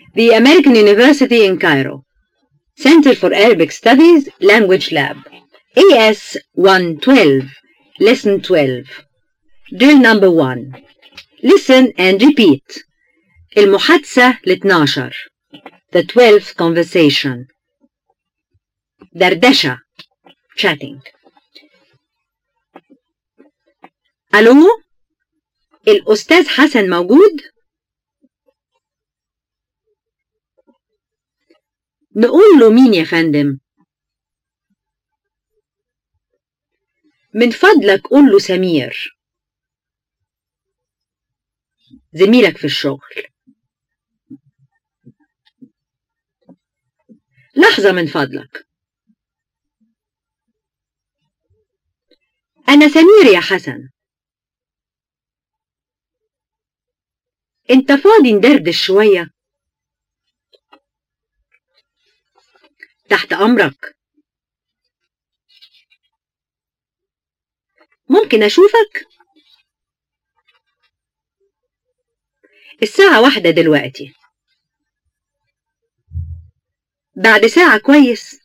The American University in Cairo. Center for Arabic Studies Language Lab. AS 112. Lesson 12. Drill number 1. Listen and repeat. المحادثة ل 12. The 12th conversation. دردشة. Chatting. ألو؟ الأستاذ حسن موجود؟ نقول له مين يا فندم؟ من فضلك قول له سمير زميلك في الشغل لحظة من فضلك أنا سمير يا حسن أنت فاضي ندردش شوية تحت أمرك ممكن أشوفك؟ الساعة واحدة دلوقتي بعد ساعة كويس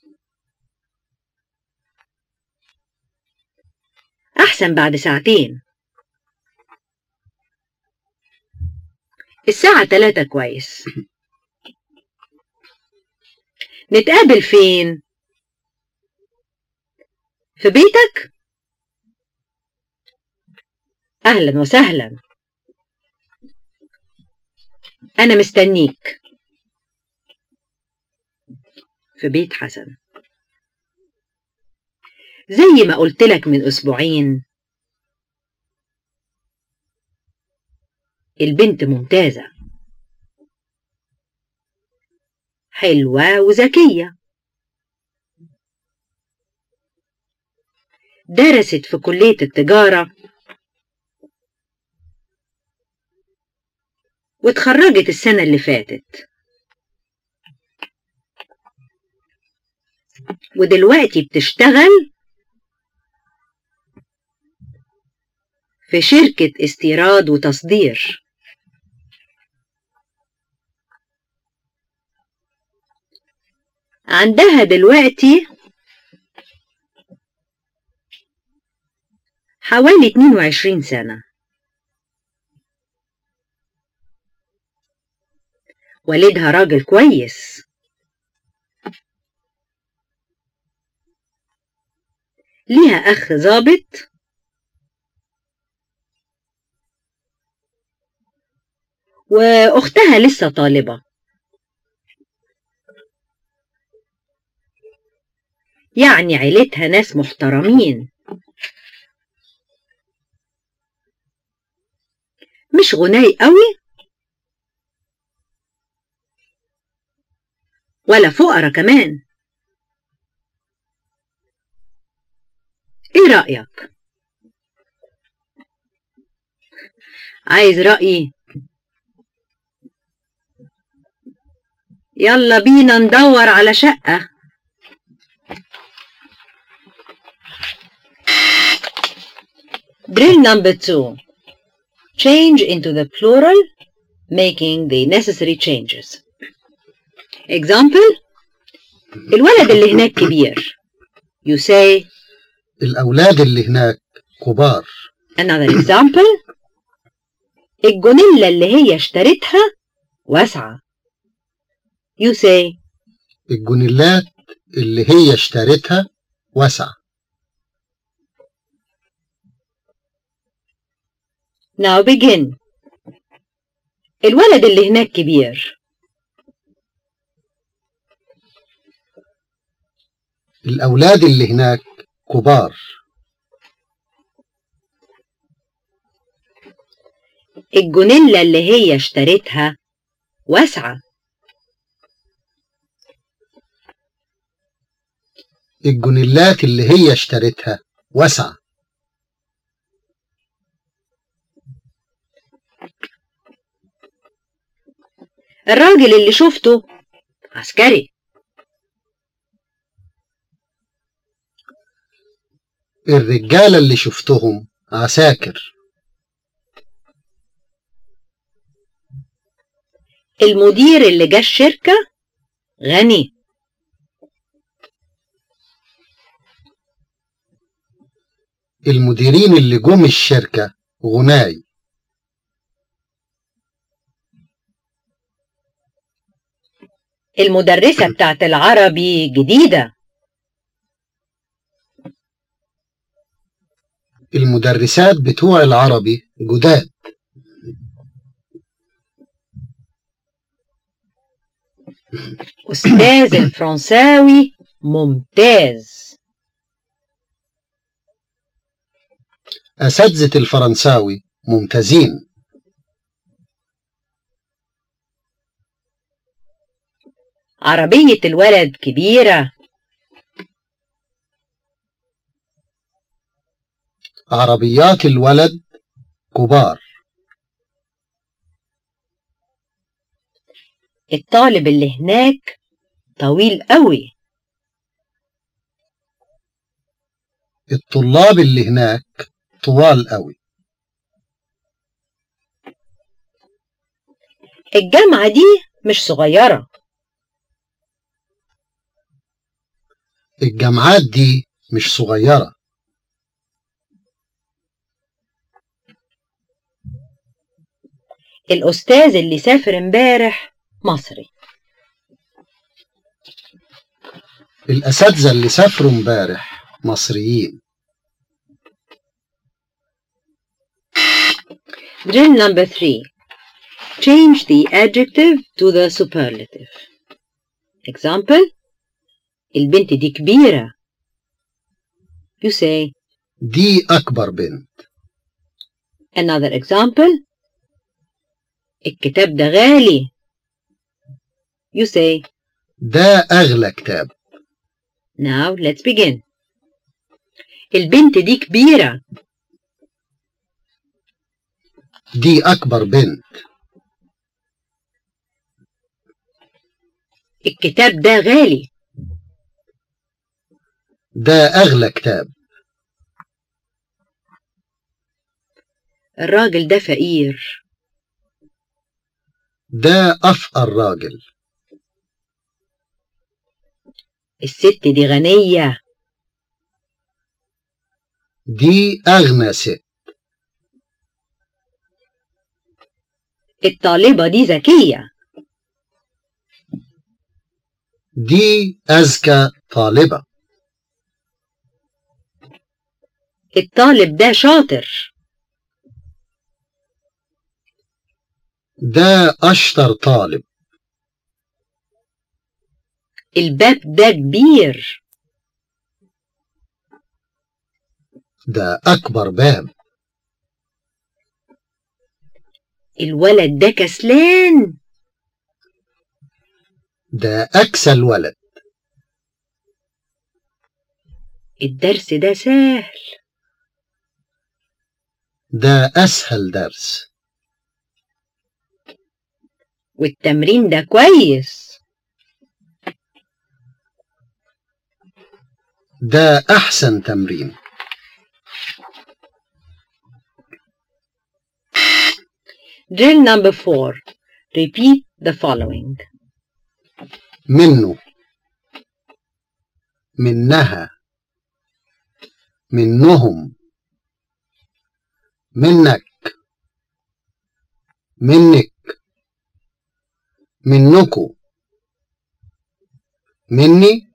أحسن بعد ساعتين الساعة تلاتة كويس نتقابل فين؟ في بيتك؟ أهلا وسهلا أنا مستنيك في بيت حسن زي ما قلت لك من أسبوعين البنت ممتازة حلوة وذكية درست في كلية التجارة واتخرجت السنة اللي فاتت ودلوقتي بتشتغل في شركة استيراد وتصدير عندها دلوقتي حوالي 22 سنة والدها راجل كويس ليها أخ ظابط وأختها لسه طالبة يعني عيلتها ناس محترمين مش غناي قوي ولا فقرة كمان ايه رأيك عايز رأيي يلا بينا ندور على شقة Drill number two. Change into the plural, making the necessary changes. Example الولد اللي هناك كبير. You say الأولاد اللي هناك كبار another example الجونيلا اللي هي اشترتها واسعة. You say الجونيلات اللي هي اشترتها واسعة now begin الولد اللي هناك كبير. الأولاد اللي هناك كبار الجونيلا اللي هي اشترتها واسعة. الجونيلات اللي هي اشترتها واسعة الراجل اللي شفته عسكري. الرجالة اللي شفتهم عساكر المدير اللي جه الشركة غني المديرين اللي جم الشركة غناي المدرسة بتاعت العربي جديدة المدرسات بتوع العربي جداد أستاذ الفرنساوي ممتاز أساتذة الفرنساوي ممتازين عربية الولد كبيرة عربيات الولد كبار الطالب اللي هناك طويل قوي الطلاب اللي هناك طوال قوي الجامعة دي مش صغيرة الجامعات دي مش صغيرة الأستاذ اللي سافر امبارح مصري الأساتذة اللي سافروا امبارح مصريين Drill number three. Change the adjective to the superlative. Example. البنت دي كبيرة. You say دي أكبر بنت another example. الكتاب ده غالي. You say ده أغلى كتاب now let's begin. البنت دي كبيرة. دي أكبر بنت الكتاب ده غالي. ده أغلى كتاب الراجل ده فقير. ده أفقر راجل الست دي غنية. دي أغنى ست الطالبة دي ذكية. دي أذكى طالبة الطالب ده شاطر. ده أشطر طالب الباب ده كبير. ده أكبر باب الولد ده كسلان. ده أكسل ولد الدرس ده سهل. ده أسهل درس والتمرين ده كويس. ده أحسن تمرين Drill number four. Repeat the following. منه منها منهم منك منك منكو مني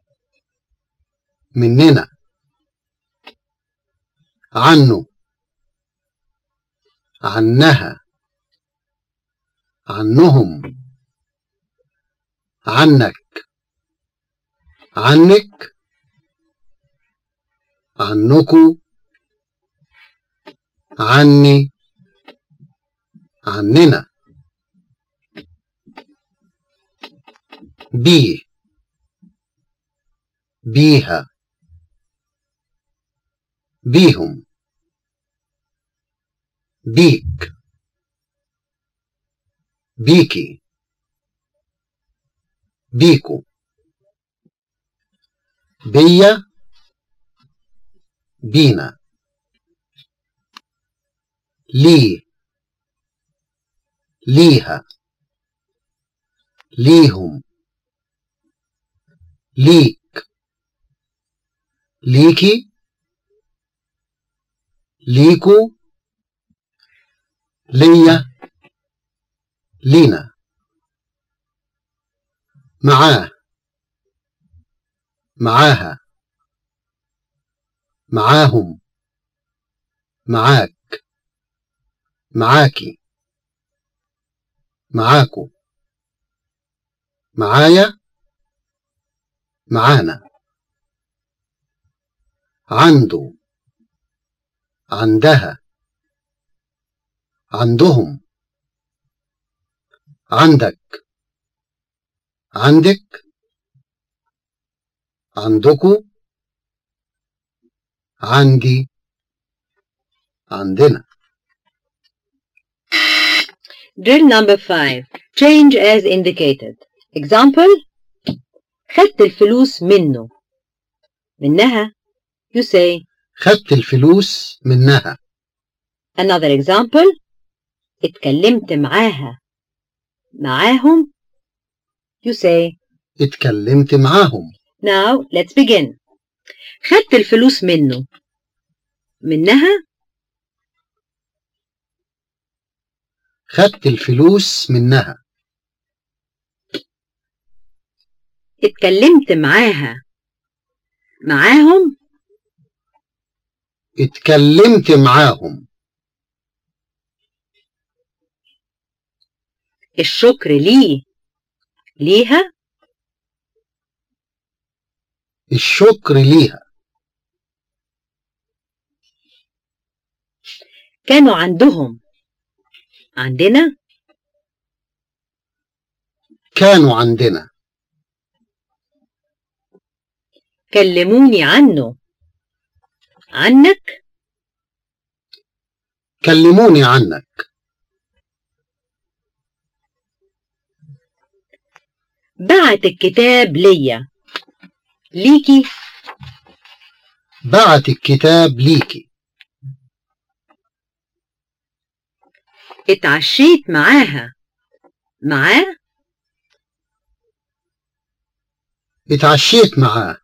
مننا عنه عنها عنهم عنك عنك عنكو عني عننا بيه بيها بيهم بيك بيكي بيكو بيا بينا لي ليها ليهم ليك ليكي ليكو ليا لينا معاه معاها معاهم معاك معاكي معاكو معايا معانا عنده عندها عندهم عندك عندك عندكو عندي عندنا Drill number 5. Change as indicated. Example خدت الفلوس منه منها you say خدت الفلوس منها another example اتكلمت معاها معاهم you say اتكلمت معاهم now let's begin خدت الفلوس منه منها خدت الفلوس منها اتكلمت معاها معاهم اتكلمت معاهم الشكر ليه ليها الشكر ليها كانوا عندهم عندنا كانوا عندنا كلموني عنه عنك كلموني عنك بعت الكتاب ليا ليكي بعت الكتاب ليكي اتعشيت معاها معاه اتعشيت معاه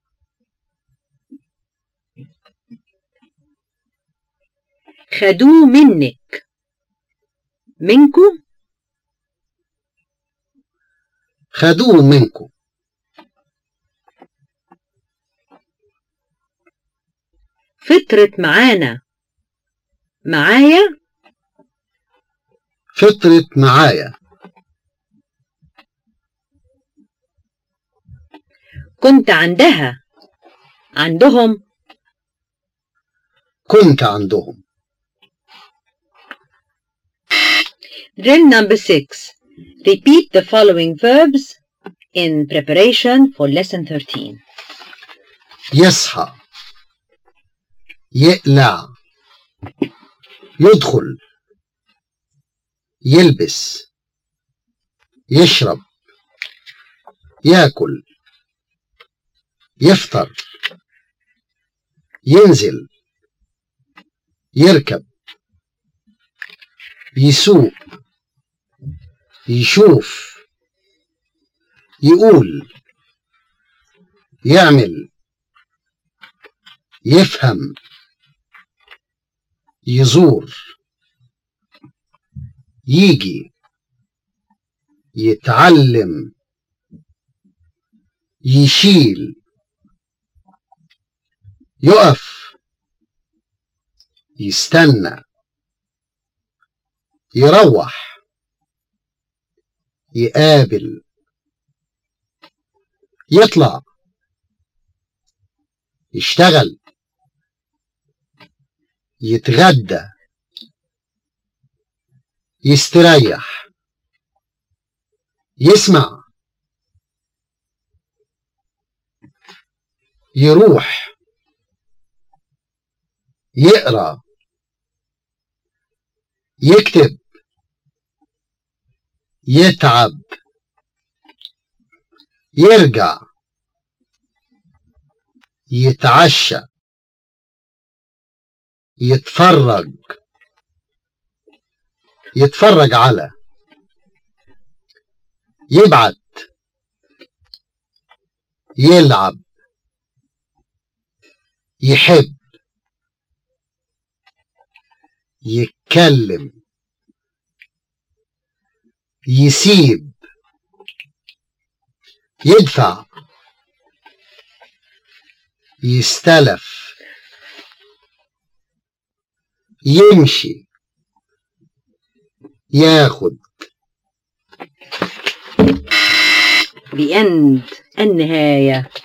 خدوه منك منكو خدوه منكم فطرت معانا معايا فطرت معايا كنت عندها عندهم كنت عندهم Drill number 6. Repeat the following verbs in preparation for lesson 13. يصحى يقلع يدخل يلبس يشرب ياكل يفطر ينزل يركب يسوق يشوف يقول يعمل يفهم يزور يجي يتعلم يشيل يقف يستنى يروح يقابل يطلع يشتغل يتغدى يستريح يسمع يروح يقرا يكتب يتعب يرجع يتعشى يتفرج يتفرج على يبعت يلعب يحب يتكلم يسيب يدفع يستلف يمشي ياخد The end النهاية